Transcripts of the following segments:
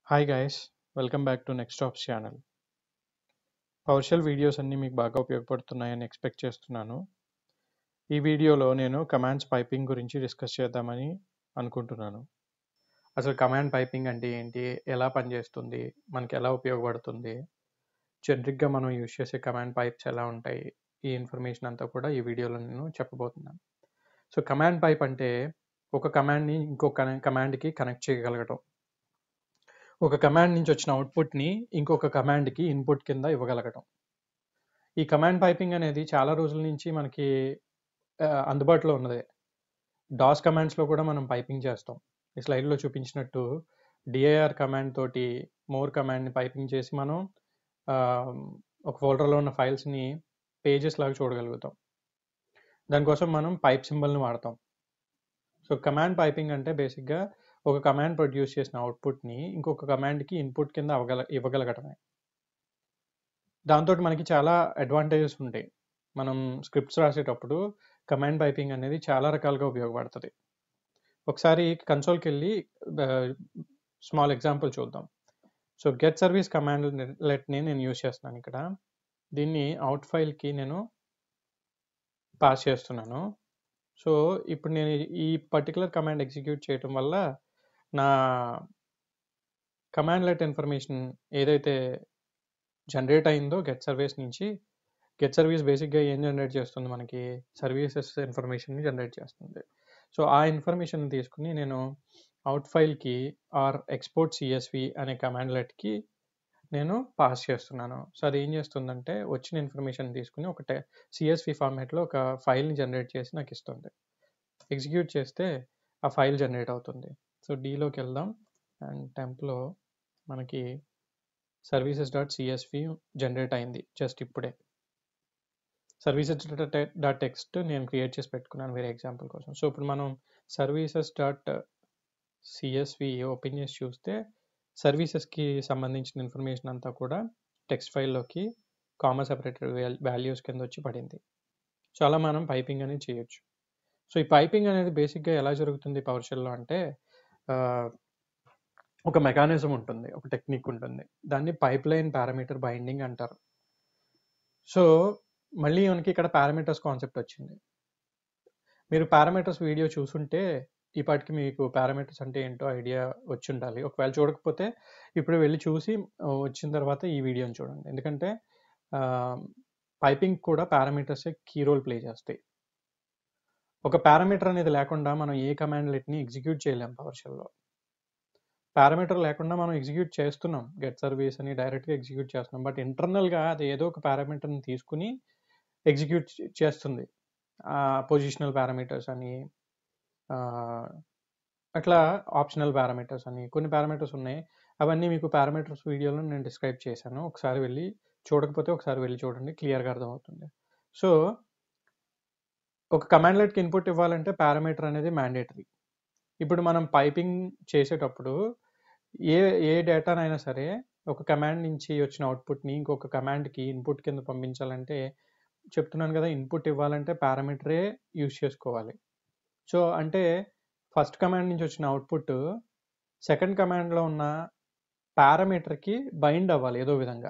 hi guys welcome back to next ops channel PowerShell videos అన్నీ మీకు బాగా ఉపయోగపడుతున్నాయని expect చేస్తున్నాను ఈ వీడియోలో నేను కమాండ్స్ పైపింగ్ గురించి డిస్కస్ చేద్దామని అనుకుంటున్నాను అసలు కమాండ్ పైపింగ్ అంటే ఏంటి ఎలా పనిచేస్తుంది మనకి ఎలా ఉపయోగపడుతుంది జనరిక్గా మనం యూజ్ చేసే కమాండ్ పైప్స్ ఎలా ఉంటాయి ఈ ఇన్ఫర్మేషన్ అంతా కూడా ఈ వీడియోలో నేను చెప్పబోతున్నాను సో కమాండ్ పైప్ అంటే ఒక కమాండ్ని ఇంకొక కమాండ్కి కనెక్ట్ చేయగలగటం ఒక కమాండ్ నుంచి వచ్చిన అవుట్పుట్ని ఇంకొక కమాండ్కి ఇన్పుట్ కింద ఇవ్వగలగటం ఈ కమాండ్ పైపింగ్ అనేది చాలా రోజుల నుంచి మనకి ఆ, అందుబాటులో ఉన్నదే డాస్ కమాండ్స్లో కూడా మనం పైపింగ్ చేస్తాం ఈ స్లైడ్లో చూపించినట్టు డిఐఆర్ కమాండ్ తోటి మోర్ కమాండ్ని పైపింగ్ చేసి మనం ఆ, ఒక ఫోల్డర్లో ఉన్న ఫైల్స్ని పేజెస్ లాగా చూడగలుగుతాం దానికోసం మనం పైప్ సింబల్ని వాడతాం సో కమాండ్ పైపింగ్ అంటే బేసిక్గా ఒక కమాండ్ ప్రొడ్యూస్ చేసిన అవుట్పుట్ని ఇంకొక కమాండ్కి ఇన్పుట్ కింద అవగల ఇవ్వగలగటమే దాంతో మనకి చాలా అడ్వాంటేజెస్ ఉంటాయి మనం స్క్రిప్ట్స్ రాసేటప్పుడు కమాండ్ పైపింగ్ అనేది చాలా రకాలుగా ఉపయోగపడుతుంది ఒకసారి కన్సోల్కి వెళ్ళి స్మాల్ ఎగ్జాంపుల్ చూద్దాం సో గెట్ సర్వీస్ కమాండ్ లెట్ని నేను యూజ్ చేస్తున్నాను ఇక్కడ దీన్ని అవుట్ ఫైల్కి నేను పాస్ చేస్తున్నాను సో ఇప్పుడు నేను ఈ పర్టికులర్ కమాండ్ ఎగ్జిక్యూట్ చేయటం వల్ల నా కమాండ్ లెట్ ఇన్ఫర్మేషన్ ఏదైతే జనరేట్ అయిందో గెట్ సర్వీస్ నుంచి గెట్ సర్వీస్ బేసిక్గా ఏం జనరేట్ చేస్తుంది మనకి సర్వీసెస్ ఇన్ఫర్మేషన్ని జనరేట్ చేస్తుంది సో ఆ ఇన్ఫర్మేషన్ తీసుకుని నేను అవుట్ ఫైల్కి ఆర్ ఎక్స్పోర్ట్ సిఎస్వి అనే కమాండ్ లెట్కి నేను పాస్ చేస్తున్నాను సో అది ఏం చేస్తుందంటే వచ్చిన ఇన్ఫర్మేషన్ తీసుకుని ఒక సిఎస్వి ఫార్మాట్లో ఒక ఫైల్ని జనరేట్ చేసి నాకు ఇస్తుంది ఎగ్జిక్యూట్ చేస్తే ఆ ఫైల్ జనరేట్ అవుతుంది సో డీలోకి వెళ్దాం అండ్ టెంప్లో మనకి సర్వీసెస్ డాట్ సిఎస్వి జనరేట్ అయింది జస్ట్ ఇప్పుడే సర్వీసెస్ డాట్ టెక్స్ట్ నేను క్రియేట్ చేసి పెట్టుకున్నాను వేరే ఎగ్జాంపుల్ కోసం సో ఇప్పుడు మనం సర్వీసెస్ డాట్ సిఎస్వి ఓపెన్ చేసి చూస్తే సర్వీసెస్కి సంబంధించిన ఇన్ఫర్మేషన్ అంతా కూడా టెక్స్ట్ ఫైల్లోకి కామా సెపరేటెడ్ వాల్యూస్ కింద వచ్చి పడింది సో అలా మనం పైపింగ్ అనేది చేయొచ్చు సో ఈ పైపింగ్ అనేది బేసిక్గా ఎలా జరుగుతుంది పవర్ షెల్లో అంటే ఆ, ఒక మెకానిజం ఉంటుంది ఒక టెక్నిక్ ఉంటుంది దాన్ని పైప్ లైన్ పారామీటర్ బైండింగ్ అంటారు సో మళ్ళీ మనకి ఇక్కడ పారామీటర్స్ కాన్సెప్ట్ వచ్చింది మీరు పారామీటర్స్ వీడియో చూసుంటే ఈ పాటికి మీకు పారామీటర్స్ అంటే ఏంటో ఐడియా వచ్చి ఉండాలి ఒకవేళ చూడకపోతే ఇప్పుడు వెళ్ళి చూసి ఆ, వచ్చిన తర్వాత ఈ వీడియోని చూడండి ఎందుకంటే పైపింగ్ కూడా పారామీటర్సే కీ రోల్ ప్లే చేస్తాయి ఒక పారామీటర్ అనేది లేకుండా మనం ఏ కమాండ్ లెట్ని ఎగ్జిక్యూట్ చేయలేం పవర్ షెల్లో పారామీటర్ లేకుండా మనం ఎగ్జిక్యూట్ చేస్తున్నాం గెట్ సర్వీస్ అని డైరెక్ట్గా ఎగ్జిక్యూట్ చేస్తున్నాం బట్ ఇంటర్నల్గా అది ఏదో ఒక పారామీటర్ని తీసుకుని ఎగ్జిక్యూట్ చేస్తుంది పొజిషనల్ పారామీటర్స్ అని ఆ, అట్లా ఆప్షనల్ పారామీటర్స్ అని కొన్ని పారామీటర్స్ ఉన్నాయి అవన్నీ మీకు పారామీటర్స్ వీడియోలో నేను డిస్క్రైబ్ చేశాను ఒకసారి వెళ్ళి చూడకపోతే ఒకసారి వెళ్ళి చూడండి క్లియర్గా అర్థమవుతుంది సో ఒక కమాండ్ లెట్కి ఇన్పుట్ ఇవ్వాలంటే పారామీటర్ అనేది మ్యాండేటరీ ఇప్పుడు మనం పైపింగ్ చేసేటప్పుడు ఏ ఏ డేటానైనా సరే ఒక కమాండ్ నుంచి వచ్చిన అవుట్పుట్ని ఇంకొక కమాండ్కి ఇన్పుట్ కింద పంపించాలంటే చెప్తున్నాను కదా ఇన్పుట్ ఇవ్వాలంటే పారామీటరే యూజ్ చేసుకోవాలి సో అంటే ఫస్ట్ కమాండ్ నుంచి వచ్చిన అవుట్పుట్ సెకండ్ కమాండ్లో ఉన్న పారామీటర్కి బైండ్ అవ్వాలి ఏదో విధంగా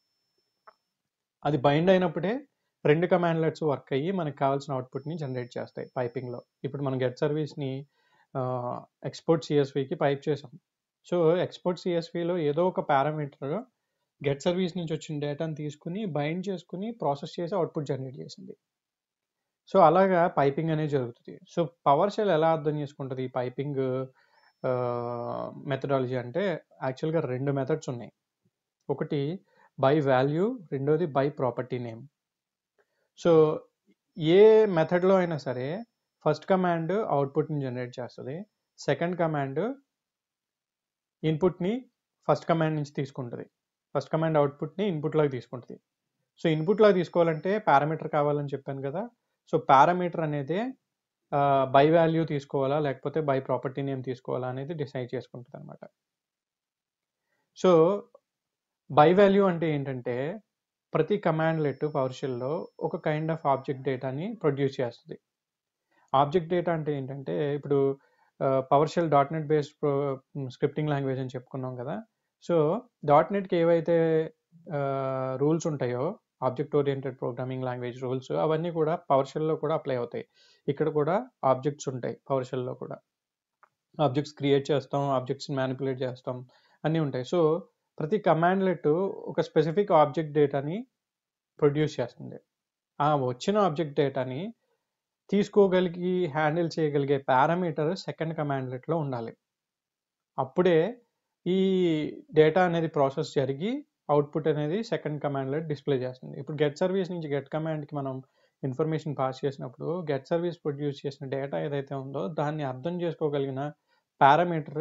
అది బైండ్ అయినప్పుడే రెండు కమాండ్లెట్స్ వర్క్ అయ్యి మనకు కావాల్సిన అవుట్పుట్ని జనరేట్ చేస్తాయి పైపింగ్లో ఇప్పుడు మనం గెట్ సర్వీస్ని ఎక్స్పోర్ట్ సిఎస్వికి పైప్ చేసాం సో ఎక్స్పోర్ట్ సిఎస్విలో ఏదో ఒక పారామీటర్ గెట్ సర్వీస్ నుంచి వచ్చిన డేటాను తీసుకుని బైండ్ చేసుకుని ప్రాసెస్ చేసి అవుట్పుట్ జనరేట్ చేసింది సో అలాగా పైపింగ్ అనేది జరుగుతుంది సో పవర్ షెల్ ఎలా అర్థం చేసుకుంటుంది ఈ పైపింగ్ మెథడాలజీ అంటే యాక్చువల్గా రెండు మెథడ్స్ ఉన్నాయి ఒకటి బై వాల్యూ రెండోది బై ప్రాపర్టీ నేమ్ సో ఏ మెథడ్లో అయినా సరే ఫస్ట్ కమాండ్ అవుట్పుట్ని జనరేట్ చేస్తుంది సెకండ్ కమాండ్ ఇన్పుట్ని ఫస్ట్ కమాండ్ నుంచి తీసుకుంటుంది ఫస్ట్ కమాండ్ అవుట్పుట్ని ఇన్పుట్ లాగా తీసుకుంటుంది సో ఇన్పుట్ లాగా తీసుకోవాలంటే పారామీటర్ కావాలని చెప్పాను కదా సో పారామీటర్ అనేది బై వాల్యూ తీసుకోవాలా లేకపోతే బై ప్రాపర్టీ నేమ్ తీసుకోవాలా అనేది డిసైడ్ చేసుకుంటుంది అనమాట సో బై వాల్యూ అంటే ఏంటంటే ప్రతి కమాండ్ లెట్ పవర్ షెల్లో ఒక కైండ్ ఆఫ్ ఆబ్జెక్ట్ డేటాని ప్రొడ్యూస్ చేస్తుంది ఆబ్జెక్ట్ డేటా అంటే ఏంటంటే ఇప్పుడు PowerShell dot net based scripting language అని చెప్పుకున్నాం కదా సో డాట్ నెట్కి ఏవైతే రూల్స్ ఉంటాయో object oriented programming language rules అవన్నీ కూడా పవర్ షెల్లో కూడా అప్లై అవుతాయి ఇక్కడ కూడా ఆబ్జెక్ట్స్ ఉంటాయి పవర్ షెల్లో కూడా ఆబ్జెక్ట్స్ క్రియేట్ చేస్తాం ఆబ్జెక్ట్స్ని మ్యానిపులేట్ చేస్తాం అన్నీ ఉంటాయి సో ప్రతి కమాండ్లెట్ ఒక స్పెసిఫిక్ ఆబ్జెక్ట్ డేటాని ప్రొడ్యూస్ చేస్తుంది ఆ వచ్చిన ఆబ్జెక్ట్ డేటాని తీసుకోగలిగి హ్యాండిల్ చేయగలిగే పారామీటర్ సెకండ్ కమాండ్లెట్లో ఉండాలి అప్పుడే ఈ డేటా అనేది ప్రాసెస్ జరిగి అవుట్పుట్ అనేది సెకండ్ కమాండ్లెట్ డిస్ప్లే చేస్తుంది ఇప్పుడు గెట్ సర్వీస్ నుంచి గెట్ కమాండ్కి మనం ఇన్ఫర్మేషన్ పాస్ చేసినప్పుడు గెట్ సర్వీస్ ప్రొడ్యూస్ చేసిన డేటా ఏదైతే ఉందో దాన్ని అర్థం చేసుకోగలిగిన పారామీటర్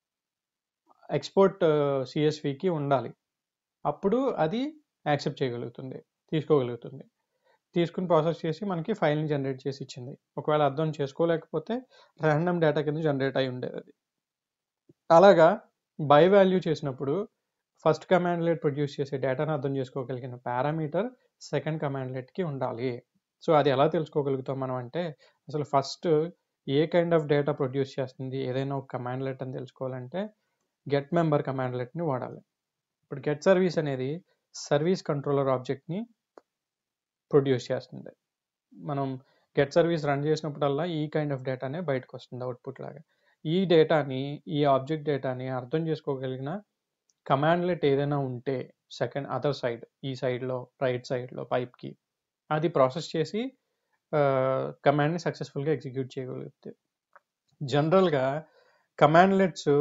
ఎక్స్పోర్ట్ సిఎస్వికి ఉండాలి అప్పుడు అది యాక్సెప్ట్ చేయగలుగుతుంది తీసుకోగలుగుతుంది తీసుకుని ప్రాసెస్ చేసి మనకి ఫైల్ని జనరేట్ చేసి ఇచ్చింది ఒకవేళ అర్థం చేసుకోలేకపోతే ర్యాండమ్ డేటా కింద జనరేట్ అయి ఉండేది అది అలాగా బై వాల్యూ చేసినప్పుడు ఫస్ట్ కమాండ్లెట్ ప్రొడ్యూస్ చేసే డేటాను అర్థం చేసుకోగలిగిన పారామీటర్ సెకండ్ కమాండ్లెట్కి ఉండాలి సో అది ఎలా తెలుసుకోగలుగుతాం మనం అంటే అసలు ఫస్ట్ ఏ కైండ్ ఆఫ్ డేటా ప్రొడ్యూస్ చేస్తుంది ఏదైనా ఒక కమాండ్లెట్ అని తెలుసుకోవాలంటే గెట్ మెంబర్ కమాండ్లెట్ని వాడాలి ఇప్పుడు గెట్ సర్వీస్ అనేది సర్వీస్ కంట్రోలర్ ఆబ్జెక్ట్ని ప్రొడ్యూస్ చేస్తుంది మనం గెట్ సర్వీస్ రన్ చేసినప్పుడల్లా ఈ కైండ్ ఆఫ్ డేటానే బయటకు వస్తుంది అవుట్పుట్ లాగా ఈ డేటాని ఈ ఆబ్జెక్ట్ డేటాని అర్థం చేసుకోగలిగిన కమాండ్లెట్ ఏదైనా ఉంటే సెకండ్ అదర్ సైడ్ ఈ సైడ్లో రైట్ సైడ్లో పైప్కి అది ప్రాసెస్ చేసి కమాండ్ని సక్సెస్ఫుల్గా ఎగ్జిక్యూట్ చేయగలుగుతుంది జనరల్గా కమాండ్లెట్స్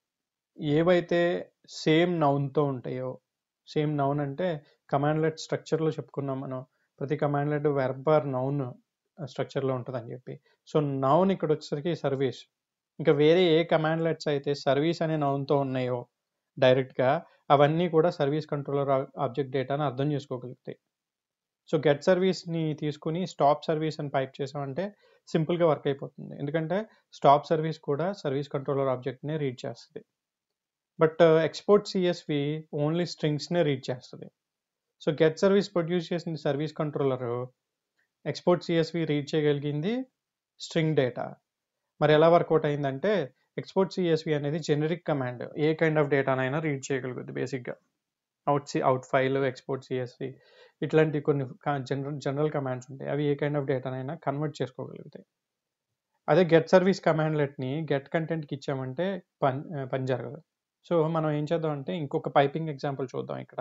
ఏవైతే సేమ్ నౌన్తో ఉంటాయో సేమ్ నౌన్ అంటే కమాండ్లెట్ స్ట్రక్చర్లో చెప్పుకున్నాం మనం ప్రతి కమాండ్లెట్ వెర్బర్ నౌన్ స్ట్రక్చర్లో ఉంటుంది అని చెప్పి సో నౌన్ ఇక్కడ వచ్చేసరికి సర్వీస్ ఇంకా వేరే ఏ కమాండ్లెట్స్ అయితే సర్వీస్ అనే నౌన్తో ఉన్నాయో డైరెక్ట్గా అవన్నీ కూడా సర్వీస్ కంట్రోలర్ ఆబ్జెక్ట్ డేటాను అర్థం చేసుకోగలుగుతాయి సో గెట్ సర్వీస్ని తీసుకుని స్టాప్ సర్వీస్ అని పైప్ చేసామంటే సింపుల్గా వర్క్ అయిపోతుంది ఎందుకంటే స్టాప్ సర్వీస్ కూడా సర్వీస్ కంట్రోలర్ ఆబ్జెక్ట్నే రీడ్ చేస్తుంది బట్ ఎక్స్పోర్ట్ సిఎస్వి ఓన్లీ స్ట్రింగ్స్నే రీడ్ చేస్తుంది సో గెట్ సర్వీస్ ప్రొడ్యూస్ చేసిన service controller export CSV read చేయగలిగింది స్ట్రింగ్ డేటా మరి ఎలా వర్కౌట్ అయిందంటే ఎక్స్పోర్ట్ సిఎస్వి అనేది జెనరిక్ కమాండ్ ఏ కైండ్ ఆఫ్ డేటానైనా రీడ్ చేయగలుగుతుంది బేసిక్గా out C out file export CSV ఇట్లాంటి కొన్ని జనరల్ జనరల్ కమాండ్స్ ఉంటాయి అవి ఏ కైండ్ ఆఫ్ డేటానైనా కన్వర్ట్ చేసుకోగలుగుతాయి అదే గెట్ సర్వీస్ కమాండ్లెట్ని గెట్ కంటెంట్కి ఇచ్చామంటే పని పని జరగదు సో మనం ఏం చేద్దాం అంటే ఇంకొక పైపింగ్ ఎగ్జాంపుల్ చూద్దాం ఇక్కడ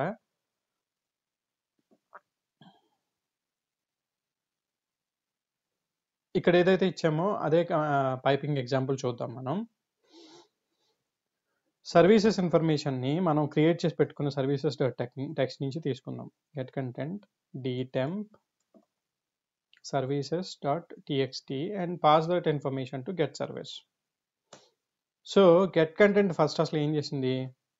ఇక్కడ ఏదైతే ఇచ్చామో అదే పైపింగ్ ఎగ్జాంపుల్ చూద్దాం మనం సర్వీసెస్ ఇన్ఫర్మేషన్ని మనం క్రియేట్ చేసి పెట్టుకున్న సర్వీసెస్ డాట్ టెక్ టెక్స్ట్ నుంచి తీసుకుందాం get content D temp services dot TXT and pass that information to get service so get content first అసలు ఏం చేసింది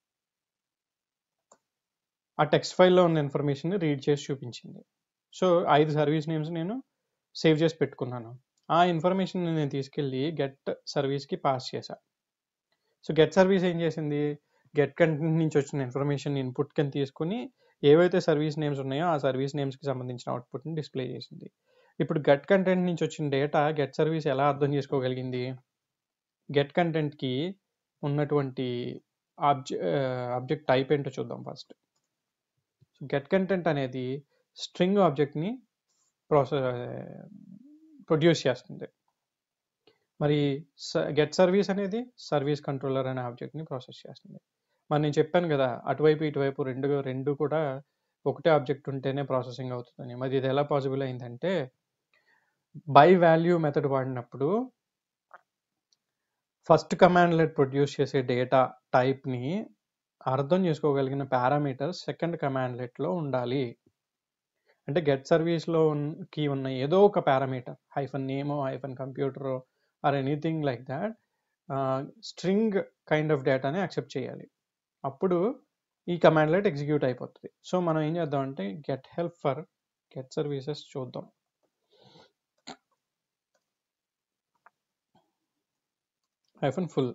ఆ టెక్స్ట్ ఫైల్లో ఉన్న ఇన్ఫర్మేషన్ రీడ్ చేసి చూపించింది సో ఐదు సర్వీస్ నేమ్స్ నేను సేవ్ చేసి పెట్టుకున్నాను ఆ ఇన్ఫర్మేషన్ నేను తీసుకెళ్ళి గెట్ సర్వీస్కి పాస్ చేశా సో గెట్ సర్వీస్ ఏం చేసింది గెట్ కంటెంట్ నుంచి వచ్చిన ఇన్ఫర్మేషన్ ఇన్పుట్ కింద తీసుకుని ఏవైతే సర్వీస్ నేమ్స్ ఉన్నాయో ఆ సర్వీస్ నేమ్స్కి సంబంధించిన అవుట్పుట్ని డిస్ప్లే చేసింది ఇప్పుడు గెట్ కంటెంట్ నుంచి వచ్చిన డేటా గెట్ సర్వీస్ ఎలా అర్థం చేసుకోగలిగింది గెట్ కంటెంట్కి ఉన్నటువంటి ఆబ్జె ఆబ్జెక్ట్ టైప్ ఏంటో చూద్దాం ఫస్ట్ గెట్ కంటెంట్ అనేది స్ట్రింగ్ ఆబ్జెక్ట్ని ప్రాసెస్ ప్రొడ్యూస్ చేస్తుంది మరి గెట్ సర్వీస్ అనేది సర్వీస్ కంట్రోలర్ అనే ఆబ్జెక్ట్ని ప్రాసెస్ చేస్తుంది మరి నేను చెప్పాను కదా అటువైపు ఇటువైపు రెండు రెండు కూడా ఒకటే ఆబ్జెక్ట్ ఉంటేనే ప్రాసెసింగ్ అవుతుందని మరి ఇది ఎలా పాసిబుల్ అయిందంటే బై వాల్యూ మెథడ్ వాడినప్పుడు ఫస్ట్ కమాండ్లెట్ ప్రొడ్యూస్ చేసే డేటా టైప్ని అర్థం చేసుకోగలిగిన పారామీటర్ సెకండ్ కమాండ్లెట్లో ఉండాలి అంటే గెట్ సర్వీస్లో కి ఉన్న ఏదో ఒక పారామీటర్ హైఫన్ నేమో హైఫన్ కంప్యూటరో or anything like that string kind of డేటాని యాక్సెప్ట్ చేయాలి అప్పుడు ఈ కమాండ్లెట్ ఎగ్జిక్యూట్ అయిపోతుంది సో మనం ఏం చేద్దాం అంటే get help for get services చూద్దాం హైఫన్ ఫుల్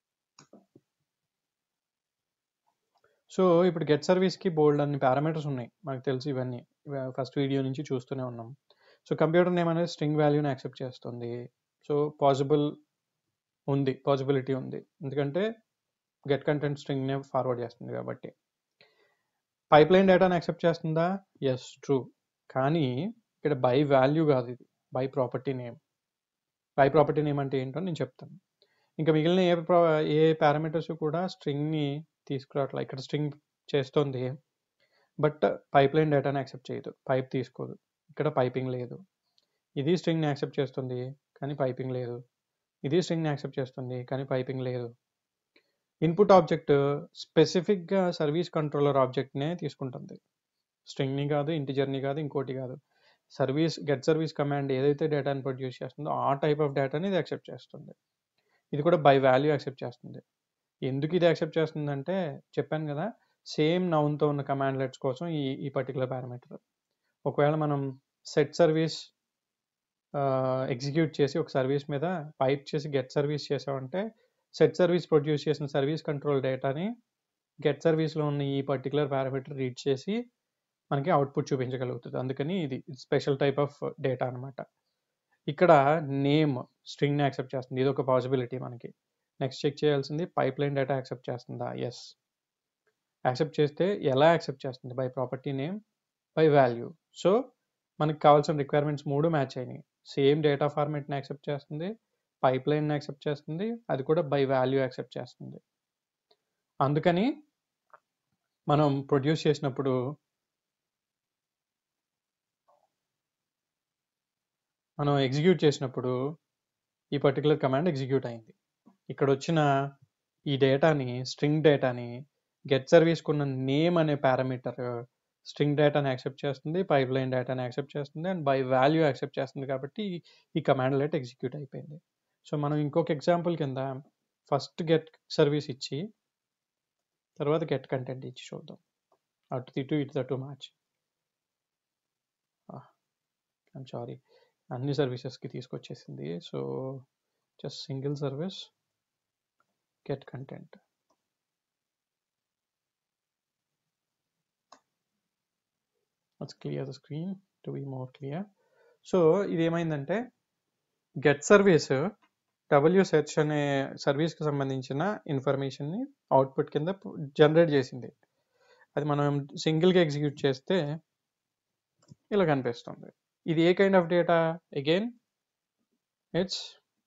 సో ఇప్పుడు గెట్ సర్వీస్కి బోల్డ్ అన్ని పారామీటర్స్ ఉన్నాయి మనకు తెలుసు ఇవన్నీ ఫస్ట్ వీడియో నుంచి చూస్తూనే ఉన్నాం సో కంప్యూటర్ నేమ్ అనేది స్ట్రింగ్ వాల్యూని యాక్సెప్ట్ చేస్తుంది సో పాసిబుల్ ఉంది పాసిబిలిటీ ఉంది ఎందుకంటే గెట్ కంటెంట్ స్ట్రింగ్నే ఫార్వర్డ్ చేస్తుంది కాబట్టి పైప్ లైన్ డేటాను యాక్సెప్ట్ చేస్తుందా ఎస్ ట్రూ కానీ ఇక్కడ బై వాల్యూ కాదు ఇది by property name by property name అంటే ఏంటో నేను చెప్తాను ఇంకా మిగిలిన ఏ ప్రా ఏ పారామీటర్స్ కూడా స్ట్రింగ్ని తీసుకురావట్లే ఇక్కడ స్ట్రింగ్ చేస్తుంది బట్ పైప్ లైన్ డేటాని యాక్సెప్ట్ చేయదు పైప్ తీసుకోదు ఇక్కడ పైపింగ్ లేదు ఇది స్ట్రింగ్ని యాక్సెప్ట్ చేస్తుంది కానీ పైపింగ్ లేదు ఇది స్ట్రింగ్ని యాక్సెప్ట్ చేస్తుంది కానీ పైపింగ్ లేదు ఇన్పుట్ ఆబ్జెక్ట్ స్పెసిఫిక్గా సర్వీస్ కంట్రోలర్ ఆబ్జెక్ట్నే తీసుకుంటుంది స్ట్రింగ్ని కాదు ఇంటిజర్ని కాదు ఇంకోటి కాదు సర్వీస్ గెట్ సర్వీస్ కమాండ్ ఏదైతే డేటాని ప్రొడ్యూస్ చేస్తుందో ఆ టైప్ ఆఫ్ డేటాని ఇది యాక్సెప్ట్ చేస్తుంది ఇది కూడా బై వాల్యూ యాక్సెప్ట్ చేస్తుంది ఎందుకు ఇది యాక్సెప్ట్ చేస్తుందంటే చెప్పాను కదా సేమ్ నౌన్తో ఉన్న కమాండ్లెట్స్ కోసం ఈ ఈ పర్టికులర్ పారామీటర్ ఒకవేళ మనం సెట్ సర్వీస్ ఎగ్జిక్యూట్ చేసి ఒక సర్వీస్ మీద పైప్ చేసి గెట్ సర్వీస్ చేసామంటే సెట్ సర్వీస్ ప్రొడ్యూస్ చేసిన సర్వీస్ కంట్రోల్ డేటాని గెట్ సర్వీస్లో ఉన్న ఈ పర్టికులర్ పారామీటర్ రీడ్ చేసి మనకి అవుట్పుట్ చూపించగలుగుతుంది అందుకని ఇది స్పెషల్ టైప్ ఆఫ్ డేటా అనమాట ఇక్కడ నేమ్ స్ట్రింగ్ని యాక్సెప్ట్ చేస్తుంది ఇది ఒక పాసిబిలిటీ మనకి నెక్స్ట్ చెక్ చేయాల్సింది పైప్ లైన్ డేటా యాక్సెప్ట్ చేస్తుందా ఎస్ యాక్సెప్ట్ చేస్తే ఎలా యాక్సెప్ట్ చేస్తుంది by property name by value so మనకి కావాల్సిన రిక్వైర్మెంట్స్ మూడు మ్యాచ్ అయినాయి సేమ్ డేటా ఫార్మేట్ని యాక్సెప్ట్ చేస్తుంది పైప్ లైన్ యాక్సెప్ట్ చేస్తుంది అది కూడా బై వాల్యూ యాక్సెప్ట్ చేస్తుంది అందుకని మనం ప్రొడ్యూస్ చేసినప్పుడు మనం ఎగ్జిక్యూట్ చేసినప్పుడు ఈ పర్టికులర్ కమాండ్ ఎగ్జిక్యూట్ అయింది ఇక్కడ వచ్చిన ఈ డేటాని స్ట్రింగ్ డేటాని గెట్ సర్వీస్కున్న నేమ్ అనే పారామీటర్ స్ట్రింగ్ డేటాని యాక్సెప్ట్ చేస్తుంది పైప్ లైన్ డేటాని యాక్సెప్ట్ చేస్తుంది అండ్ బై వాల్యూ యాక్సెప్ట్ చేస్తుంది కాబట్టి ఈ కమాండ్ లెట్ ఎగ్జిక్యూట్ అయిపోయింది సో మనం ఇంకొక ఎగ్జాంపుల్ కింద ఫస్ట్ గెట్ సర్వీస్ ఇచ్చి తర్వాత గెట్ కంటెంట్ ఇచ్చి చూద్దాం అటు ఇటు ఇటు దటు మ్యాచ్ ఐమ్ సారీ అన్ని సర్వీసెస్కి తీసుకొచ్చేసింది so just single service get content let's clear the screen to be more clear so ఇది ఏమైందంటే గెట్ సర్వీస్ డబ్ల్యూ సెర్చ్ అనే సర్వీస్కి సంబంధించిన ఇన్ఫర్మేషన్ని అవుట్పుట్ కింద జనరేట్ చేసింది అది మనం సింగిల్గా ఎగ్జిక్యూట్ చేస్తే ఇలా కనిపిస్తుంది ఇది ఏ kind of data again it's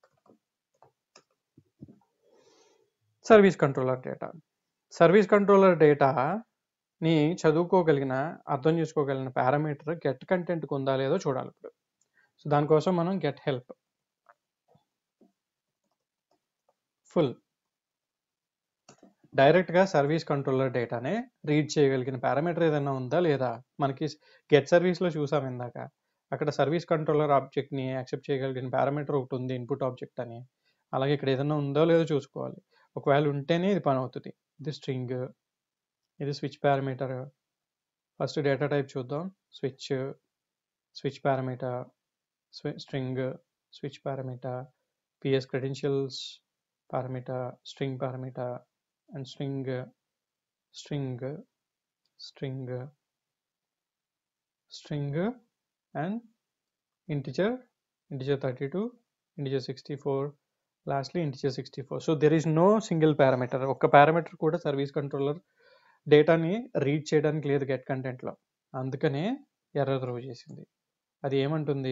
service controller data service controller డేటాని చదువుకోగలిగిన అర్థం చేసుకోగలిగిన పారామీటర్ గెట్ కంటెంట్కి ఉందా లేదో చూడాలి ఇప్పుడు సో దానికోసం మనం గెట్ హెల్ప్ ఫుల్ డైరెక్ట్గా సర్వీస్ కంట్రోలర్ డేటానే రీడ్ చేయగలిగిన పారామీటర్ ఏదైనా ఉందా లేదా మనకి గెట్ సర్వీస్లో చూసాం ఇందాక అక్కడ సర్వీస్ కంట్రోలర్ ఆబ్జెక్ట్ని యాక్సెప్ట్ చేయగలిగిన పారామీటర్ ఒకటి ఉంది ఇన్పుట్ ఆబ్జెక్ట్ అని అలాగే ఇక్కడ ఏదైనా ఉందో లేదో చూసుకోవాలి ఒకవేళ ఉంటేనే ఇది పని అవుతుంది ఇది స్ట్రింగ్ ఇది switch parameter first data type చూద్దాం switch switch parameter string switch parameter PS credentials parameter string parameter and string string string string and integer integer thirty two integer sixty four lastly integer sixty four so there is no single parameter ఒక్క parameter కూడా service controller డేటాని read చేయడానికి లేదు get కంటెంట్లో అందుకనే error throw చేసింది అది ఏమంటుంది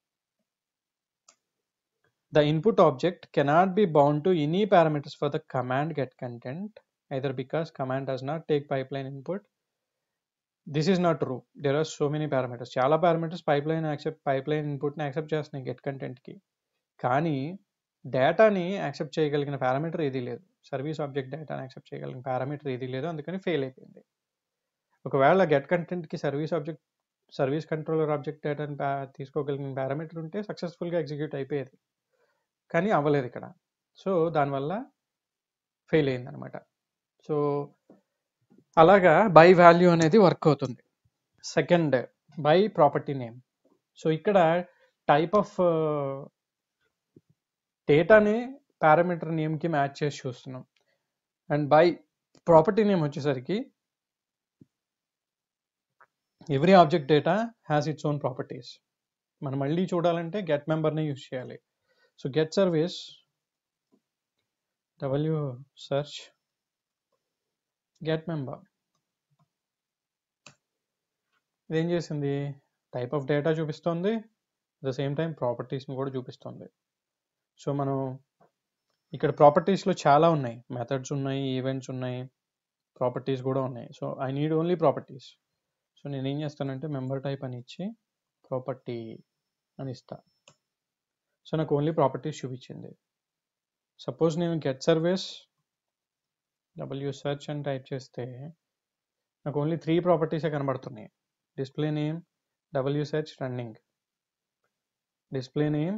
the input object cannot be bound to any parameters for the command get content either because command does not take pipeline input this is not true there are so many parameters చాలా parameters pipeline accept pipeline ఇన్పుట్ని accept చేస్తున్నాయి get కంటెంట్కి కానీ డేటాని accept చేయగలిగిన parameter ఏదీ లేదు service object డేటాని యాక్సెప్ట్ చేయగలిగిన పారామీటర్ ఏదీ లేదు అందుకని ఫెయిల్ అయిపోయింది ఒకవేళ గెట్ కంటెంట్కి service object service controller object డేటాని తీసుకోగలిగిన పారామీటర్ ఉంటే సక్సెస్ఫుల్గా ఎగ్జిక్యూట్ అయిపోయేది కానీ అవ్వలేదు ఇక్కడ సో దానివల్ల ఫెయిల్ అయింది అనమాట సో అలాగా బై వాల్యూ అనేది వర్క్ అవుతుంది second by property name so ఇక్కడ టైప్ ఆఫ్ డేటాని పారామీటర్ నేమ్కి మ్యాచ్ చేసి చూస్తున్నాం అండ్ బై ప్రాపర్టీ నేమ్ వచ్చేసరికి every object data has its own properties మనం మళ్ళీ చూడాలంటే గెట్ మెంబర్ని యూజ్ చేయాలి so get service W search get member ఇదేం చేసింది టైప్ ఆఫ్ డేటా చూపిస్తుంది అట్ ద సేమ్ టైం ప్రాపర్టీస్ని కూడా చూపిస్తుంది సో మనం ఇక్కడ ప్రాపర్టీస్లో చాలా ఉన్నాయి మెథడ్స్ ఉన్నాయి ఈవెంట్స్ ఉన్నాయి ప్రాపర్టీస్ కూడా ఉన్నాయి so I need only properties so నేను ఏం చేస్తానంటే మెంబర్ టైప్ అని ఇచ్చి ప్రాపర్టీ అని ఇస్తా సో నాకు ఓన్లీ ప్రాపర్టీస్ చూపించింది సపోజ్ నేను గెట్ సర్వీస్ డబ్ల్యూ సెర్చ్ అని టైప్ చేస్తే నాకు ఓన్లీ త్రీ ప్రాపర్టీసే కనబడుతున్నాయి display name W search running display name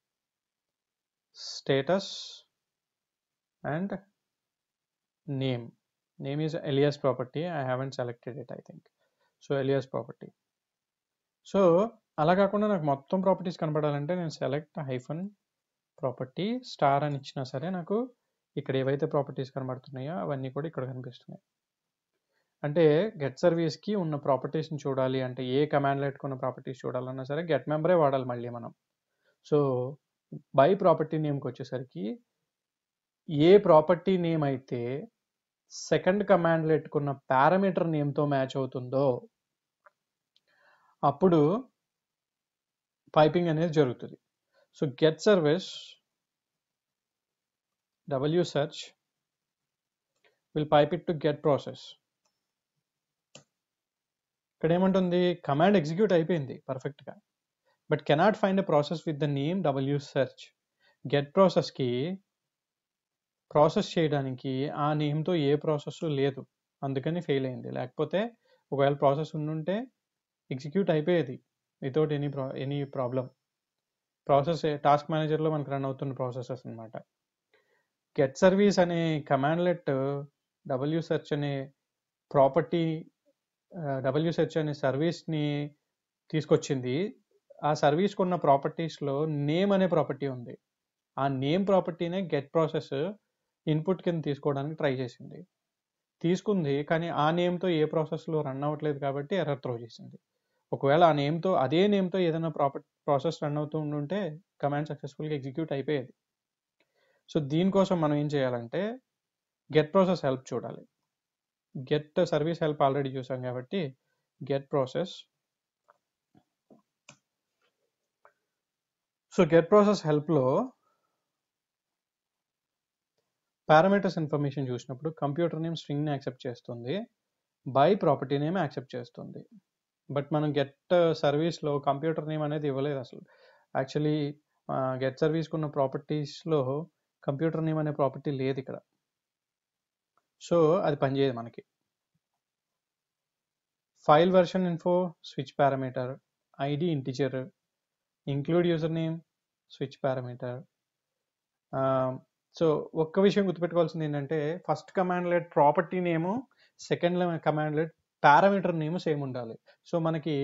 status and name name is alias property I haven't selected it I think so alias property so అలా కాకుండా నాకు మొత్తం properties కనపడాలంటే నేను సెలెక్ట్ హైఫన్ ప్రాపర్టీ స్టార్ అని ఇచ్చినా సరే నాకు ఇక్కడ ఏవైతే ప్రాపర్టీస్ కనబడుతున్నాయో అవన్నీ కూడా ఇక్కడ కనిపిస్తున్నాయి అంటే గెట్ సర్వీస్కి ఉన్న ప్రాపర్టీస్ని చూడాలి అంటే ఏ కమాండ్లో పెట్టుకున్న ప్రాపర్టీస్ చూడాలన్నా సరే గెట్ మెంబరే వాడాలి మళ్ళీ మనం సో బై ప్రాపర్టీ నేమ్కి వచ్చేసరికి ఏ ప్రాపర్టీ నేమ్ అయితే సెకండ్ కమాండ్లో పెట్టుకున్న పారామీటర్ నేమ్తో మ్యాచ్ అవుతుందో అప్పుడు పైపింగ్ అనేది జరుగుతుంది so get service W search will pipe it to get process ఇక్కడ ఏమంటుంది కమాండ్ ఎగ్జిక్యూట్ అయిపోయింది పర్ఫెక్ట్గా but cannot find a process with the name W search get ప్రాసెస్కి ప్రాసెస్ చేయడానికి ఆ నేమ్తో ఏ ప్రాసెస్ లేదు అందుకని ఫెయిల్ అయింది లేకపోతే ఒకవేళ ప్రాసెస్ ఉండుంటే ఎగ్జిక్యూట్ అయిపోయేది without any pro any problem process task మేనేజర్లో మనకు రన్ అవుతున్న ప్రాసెసెస్ అనమాట గెట్ సర్వీస్ అనే కమాండ్లెట్ డబ్ల్యూ సెర్చ్ అనే ప్రాపర్టీ డబ్ల్యూ సెర్చ్ అనే సర్వీస్ని తీసుకొచ్చింది ఆ సర్వీస్కి ఉన్న ప్రాపర్టీస్లో నేమ్ అనే ప్రాపర్టీ ఉంది ఆ నేమ్ ప్రాపర్టీనే గెట్ ప్రాసెస్ ఇన్పుట్ కింద తీసుకోవడానికి ట్రై చేసింది తీసుకుంది కానీ ఆ నేమ్తో ఏ ప్రాసెస్లో రన్ అవ్వట్లేదు కాబట్టి ఎర్రర్ త్రో చేసింది ఒకవేళ ఆ నేమ్తో అదే నేమ్తో ఏదైనా ప్రాపర్ ప్రాసెస్ రన్ అవుతూ ఉండుంటే కమాండ్ సక్సెస్ఫుల్గా ఎగ్జిక్యూట్ అయిపోయేది సో దీనికోసం మనం ఏం చేయాలంటే గెట్ ప్రాసెస్ హెల్ప్ చూడాలి గెట్ సర్వీస్ హెల్ప్ ఆల్రెడీ చూసాం కాబట్టి get process so get process హెల్ప్లో పారామీటర్స్ ఇన్ఫర్మేషన్ చూసినప్పుడు కంప్యూటర్ నేమ్ స్ట్రింగ్ని యాక్సెప్ట్ చేస్తుంది బై ప్రాపర్టీ నేమ్ యాక్సెప్ట్ చేస్తుంది బట్ మనం గెట్ సర్వీస్లో కంప్యూటర్ నేమ్ అనేది ఇవ్వలేదు అసలు యాక్చువల్లీ గెట్ సర్వీస్కి ఉన్న ప్రాపర్టీస్లో కంప్యూటర్ నేమ్ అనే ప్రాపర్టీ లేదు ఇక్కడ సో అది పనిచేయదు మనకి file version info switch parameter ID integer include user name switch parameter so ఒక్క విషయం గుర్తుపెట్టుకోవాల్సింది ఏంటంటే first cmdlet property name second cmdlet parameter name same ఉండాలి సో మనకి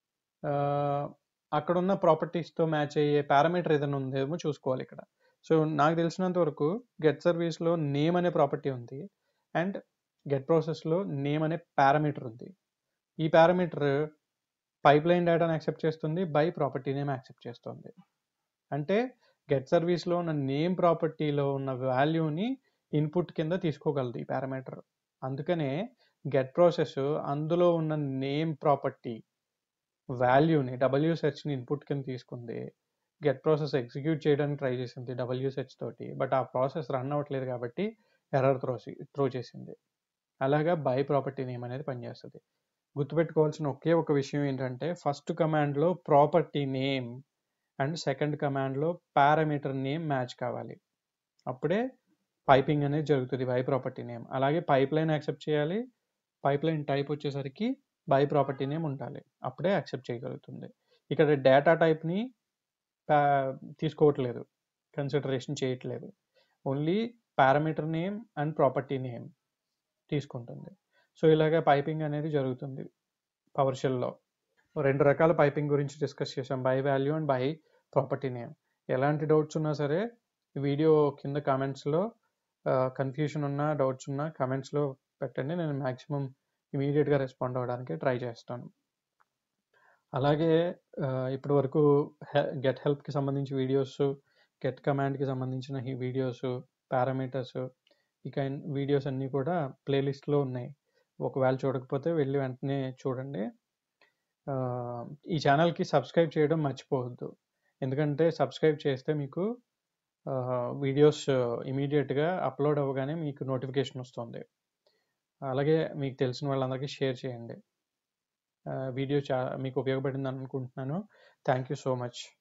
అక్కడ ఉన్న ప్రాపర్టీస్తో మ్యాచ్ అయ్యే పారామీటర్ ఏదైనా ఉందేమో చూసుకోవాలి ఇక్కడ సో నాకు తెలిసినంత వరకు గెట్ సర్వీస్లో నేమ్ అనే ప్రాపర్టీ ఉంది అండ్ గెట్ ప్రాసెస్లో నేమ్ అనే పారామీటర్ ఉంది ఈ పారామీటర్ పైప్ లైన్ డేటాను యాక్సెప్ట్ చేస్తుంది బై ప్రాపర్టీ నేమ్ యాక్సెప్ట్ చేస్తుంది అంటే గెట్ సర్వీస్లో ఉన్న నేమ్ ప్రాపర్టీలో ఉన్న వాల్యూని ఇన్పుట్ కింద తీసుకోగలదు ఈ పారామీటర్ అందుకనే గెట్ ప్రాసెస్ అందులో ఉన్న నేమ్ ప్రాపర్టీ వాల్యూని డబ్ల్యూ సెర్చ్ని ఇన్పుట్ కింద తీసుకుంది గెట్ ప్రాసెస్ ఎగ్జిక్యూట్ చేయడానికి ట్రై చేసింది డబ్ల్యూ సెర్చ్ తోటి బట్ ఆ ప్రాసెస్ రన్ అవ్వట్లేదు కాబట్టి ఎర్రర్ త్రో త్రో చేసింది అలాగా బై ప్రాపర్టీ నేమ్ అనేది పనిచేస్తుంది గుర్తుపెట్టుకోవాల్సిన ఒకే ఒక విషయం ఏంటంటే ఫస్ట్ కమాండ్లో ప్రాపర్టీ నేమ్ అండ్ సెకండ్ కమాండ్లో పారామీటర్ నేమ్ మ్యాచ్ కావాలి అప్పుడే పైపింగ్ అనేది జరుగుతుంది బై ప్రాపర్టీ నేమ్ అలాగే పైప్ లైన్ యాక్సెప్ట్ చేయాలి పైప్ లైన్ టైప్ వచ్చేసరికి బై ప్రాపర్టీ నేమ్ ఉండాలి అప్పుడే యాక్సెప్ట్ చేయగలుగుతుంది ఇక్కడ డేటా టైప్ని తీసుకోవట్లేదు కన్సిడరేషన్ చేయట్లేదు only parameter name and property name తీసుకుంటుంది సో ఇలాగ పైపింగ్ అనేది జరుగుతుంది పవర్ షెల్లో రెండు రకాల పైపింగ్ గురించి డిస్కస్ చేసాం by value and by property name ఎలాంటి డౌట్స్ ఉన్నా సరే వీడియో కింద కామెంట్స్లో కన్ఫ్యూషన్ ఉన్నా డౌట్స్ ఉన్నా కామెంట్స్లో పెట్టండి నేను మ్యాక్సిమం ఇమీడియట్గా రెస్పాండ్ అవ్వడానికి ట్రై చేస్తాను అలాగే ఇప్పటి వరకు గెట్ హెల్ప్కి సంబంధించి వీడియోస్ గెట్ కమాండ్కి సంబంధించిన ఈ వీడియోస్ పారామీటర్స్ ఈ కైండ్ వీడియోస్ అన్నీ కూడా ప్లేలిస్ట్లో ఉన్నాయి ఒకవేళ చూడకపోతే వెళ్ళి వెంటనే చూడండి ఆ, ఈ ఛానల్కి సబ్స్క్రైబ్ చేయడం మర్చిపోవద్దు ఎందుకంటే సబ్స్క్రైబ్ చేస్తే మీకు వీడియోస్ ఇమీడియట్గా అప్లోడ్ అవ్వగానే మీకు నోటిఫికేషన్ వస్తుంది అలాగే మీకు తెలిసిన వాళ్ళందరికీ షేర్ చేయండి వీడియో చా మీకు ఉపయోగపడింది అనుకుంటున్నాను థ్యాంక్ యూ సో మచ్